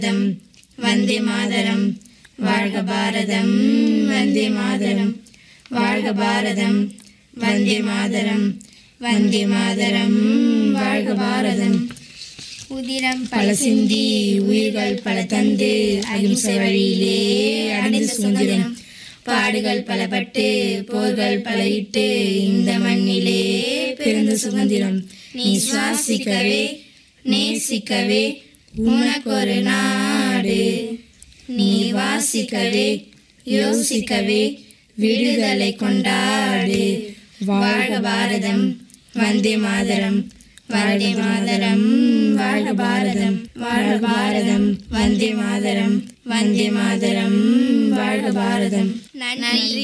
தம் வந்தே மாதரம் வாழ்க பாரதம் வந்தே மாதரம் வாழ்க பாரதம் வந்தே மாதரம் வந்தே மாதரம் வாழ்க பாரதம் உதிரம் பல சிந்தி உயிர்கள் பல தந்து அகிம்சை வழியிலே அடைந்த சுதந்திரம் பாடுகள் பல பட்டு போர்கள் பல இட்டு இந்த மண்ணிலே பிறந்த சுதந்திரம் நீ சுவாசிக்கவே நேசிக்கவே உனக்கொரு நாடு நீ வாசிக்கவே யோசிக்கவே விடுதலை கொண்டாடு வாழ்க பாரதம் வந்தே மாதரம் வந்தே மாதரம் வாழ்க பாரதம் வாழ்க பாரதம் வந்தே மாதரம் வந்தே மாதரம் வாழ்க பாரதம் நன்றி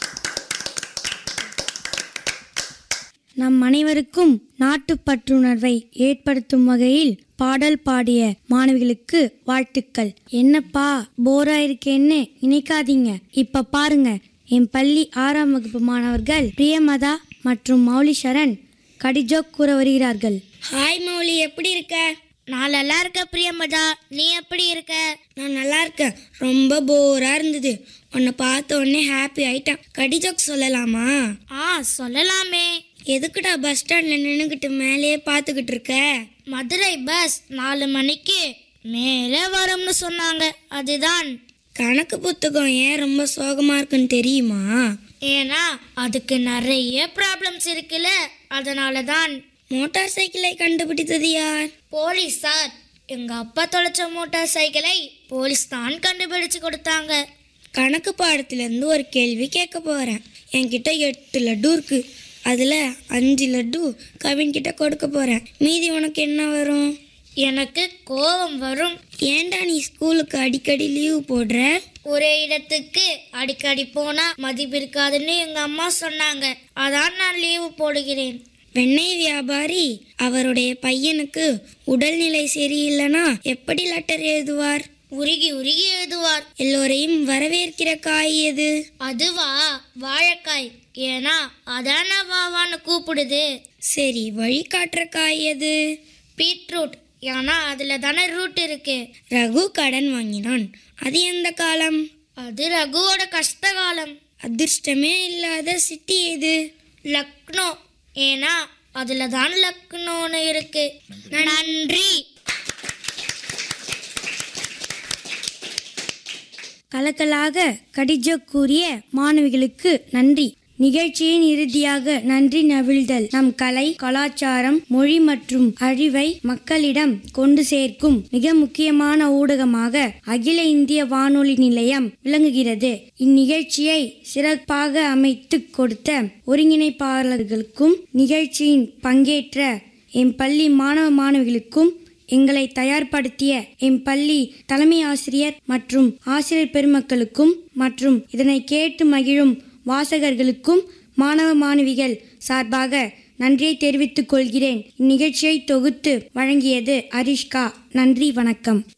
நம் அனைவருக்கும் நாட்டுப்பற்றுணர்வை ஏற்படுத்தும் வகையில் பாடல் பாடிய மாணவிகளுக்கு வாழ்த்துக்கள் என்னப்பா போரா இருக்கேன்னு நினைக்காதீங்க இப்ப பாருங்க என் பள்ளி ஆறாம் வகுப்பு மாணவர்கள் பிரியமதா மற்றும் மௌலி சரண் கடிஜோக் கூற வருகிறார்கள் ஹாய் மௌலி எப்படி இருக்க நான் நல்லா இருக்க பிரியமதா நீ எப்படி இருக்க நான் நல்லா இருக்கேன் ரொம்ப போரா இருந்தது உன்னை பார்த்த உடனே ஹாப்பி ஆயிட்டேன் கடிஜோக் சொல்லலாமா ஆ சொல்லலாமே எதுக்குடா பஸ் ஸ்டாண்ட்ல நின்றுக்கிட்டு மேலேயே பார்த்துக்கிட்டு இருக்க மதுரை பஸ் நாலு மணிக்கு மேலே வரும்னு சொன்னாங்க அதுதான் கணக்கு புத்தகம் ஏன் ரொம்ப சோகமா இருக்குன்னு தெரியுமா ஏன்னா அதுக்கு நிறைய ப்ராப்ளம்ஸ் இருக்குல்ல அதனால தான் மோட்டார் சைக்கிளை கண்டுபிடித்தது யார் போலீஸார் எங்க அப்பா தொலைச்ச மோட்டார் சைக்கிளை போலீஸ் தான் கண்டுபிடிச்சு கொடுத்தாங்க கணக்கு பாடத்துல இருந்து ஒரு கேள்வி கேட்க போறேன் என்கிட்ட எட்டு லட்டு இருக்கு அதுல அஞ்சு லட்டு கவின் கிட்ட கொடுக்க போறேன் மீதி உனக்கு என்ன வரும் எனக்கு கோபம் வரும் ஏன்டா நீ ஸ்கூலுக்கு அடிக்கடி லீவு போடுற ஒரே இடத்துக்கு அடிக்கடி போனா மதிப்பு இருக்காதுன்னு எங்க அம்மா சொன்னாங்க அதான் நான் லீவு போடுகிறேன் வெண்ணெய் வியாபாரி அவருடைய பையனுக்கு உடல்நிலை சரியில்லைனா எப்படி லெட்டர் எழுதுவார் உருகி உருகி எழுதுவார் எல்லோரையும் வரவேற்கிற காய் எது அதுவா வாழைக்காய் ஏன்னா அதான வாவான்னு கூப்பிடுது சரி வழிகாட்டுற காய் எது பீட்ரூட் ஏன்னா அதுல தானே ரூட் இருக்கு ரகு கடன் வாங்கினான் அது எந்த காலம் அது ரகுவோட கஷ்ட காலம் அதிர்ஷ்டமே இல்லாத சிட்டி எது லக்னோ ஏன்னா அதுல தான் லக்னோன்னு இருக்கு நன்றி கலக்கலாக கடிஜோக் கூறிய மாணவிகளுக்கு நன்றி நிகழ்ச்சியின் இறுதியாக நன்றி நவிழ்தல் நம் கலை கலாச்சாரம் மொழி மற்றும் அறிவை மக்களிடம் கொண்டு சேர்க்கும் மிக முக்கியமான ஊடகமாக அகில இந்திய வானொலி நிலையம் விளங்குகிறது இந்நிகழ்ச்சியை சிறப்பாக அமைத்து கொடுத்த ஒருங்கிணைப்பாளர்களுக்கும் நிகழ்ச்சியின் பங்கேற்ற என் பள்ளி மாணவ மாணவிகளுக்கும் எங்களை தயார்படுத்திய எம் பள்ளி தலைமை ஆசிரியர் மற்றும் ஆசிரியர் பெருமக்களுக்கும் மற்றும் இதனை கேட்டு மகிழும் வாசகர்களுக்கும் மாணவ மாணவிகள் சார்பாக நன்றியை தெரிவித்துக் கொள்கிறேன் இந்நிகழ்ச்சியை தொகுத்து வழங்கியது அரிஷ்கா நன்றி வணக்கம்